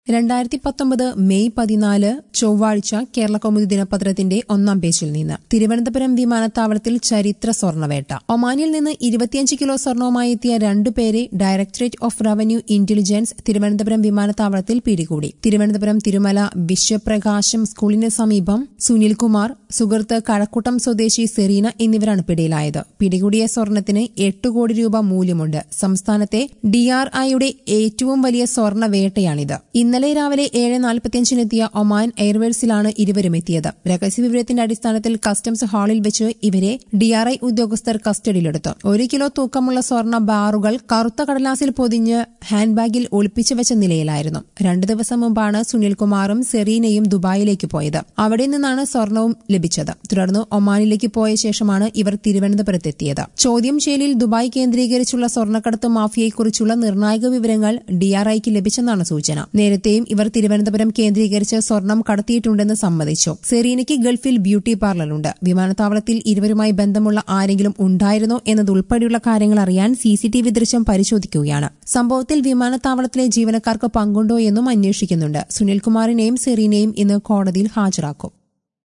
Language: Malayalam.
രണ്ടായിരത്തി പത്തൊമ്പത് മെയ് പതിനാല് ചൊവ്വാഴ്ച കേരള കൗമുദി ദിനപത്രത്തിന്റെ ഒന്നാം പേജിൽ നിന്ന് തിരുവനന്തപുരം വിമാനത്താവളത്തിൽ ചരിത്ര സ്വർണ്ണവേട്ട ഒമാനിൽ നിന്ന് ഇരുപത്തിയഞ്ച് കിലോ സ്വർണവുമായി എത്തിയ രണ്ടുപേരെ directorate of revenue intelligence Thiruvananthapuram വിമാനത്താവളത്തിൽ പിടികൂടി തിരുവനന്തപുരം തിരുമല വിശ്വപ്രകാശം സ്കൂളിന് സമീപം സുനിൽകുമാർ സുഹൃത്ത് കഴക്കൂട്ടം സ്വദേശി സെറീന എന്നിവരാണ് പിടിയിലായത് പിടികൂടിയ സ്വർണത്തിന് എട്ട് കോടി രൂപ മൂല്യമുണ്ട് സംസ്ഥാനത്തെ ഡിആർഐയുടെ ഏറ്റവും വലിയ സ്വർണ്ണ വേട്ടയാണിത് ഇന്നലെ രാവിലെ ഏഴ് നാൽപ്പത്തിയഞ്ചിനെത്തിയ ഒമാൻ എയർവേസിലാണ് ഇരുവരും എത്തിയത് രഹസ്യവിവരത്തിന്റെ അടിസ്ഥാനത്തിൽ കസ്റ്റംസ് ഹാളിൽ വെച്ച് ഇവരെ ഡിആർഐ ഉദ്യോഗസ്ഥർ കസ്റ്റഡിയിലെടുത്തു ഒരു കിലോ തൂക്കമുള്ള സ്വർണ്ണ ബാറുകൾ കറുത്ത കടലാസിൽ പൊതിഞ്ഞ് ഹാൻഡ് ബാഗിൽ ഒളിപ്പിച്ചു വെച്ച നിലയിലായിരുന്നു രണ്ടു ദിവസം മുമ്പാണ് സുനിൽകുമാറും സെറീനയും ദുബായിലേക്ക് പോയത് അവിടെ നിന്നാണ് സ്വർണവും ലഭിച്ചത് തുടർന്ന് ഒമാനിലേക്ക് പോയ ശേഷമാണ് ഇവർ തിരുവനന്തപുരത്തെത്തിയത് ചോദ്യം ചെയ്യലിൽ ദുബായ് കേന്ദ്രീകരിച്ചുള്ള സ്വർണ്ണക്കടത്ത് മാഫിയയെക്കുറിച്ചുള്ള നിർണായക വിവരങ്ങൾ ഡിആർഐക്ക് ലഭിച്ചെന്നാണ് സൂചന നേരത്തെയും ഇവർ തിരുവനന്തപുരം കേന്ദ്രീകരിച്ച് സ്വർണം കടത്തിയിട്ടുണ്ടെന്ന് സമ്മതിച്ചു സെറീനയ്ക്ക് ഗൾഫിൽ ബ്യൂട്ടി പാർലറുണ്ട് വിമാനത്താവളത്തിൽ ഇരുവരുമായി ബന്ധമുള്ള ആരെങ്കിലും ഉണ്ടായിരുന്നോ എന്നതുൾപ്പെടെയുള്ള കാര്യങ്ങൾ അറിയാൻ സിസിടിവി ദൃശ്യം പരിശോധിക്കുകയാണ് സംഭവത്തിൽ വിമാനത്താവളത്തിലെ ജീവനക്കാർക്ക് പങ്കുണ്ടോ എന്നും അന്വേഷിക്കുന്നുണ്ട് സുനിൽകുമാറിനെയും സെറീനെയും ഇന്ന് കോടതിയിൽ ഹാജരാക്കും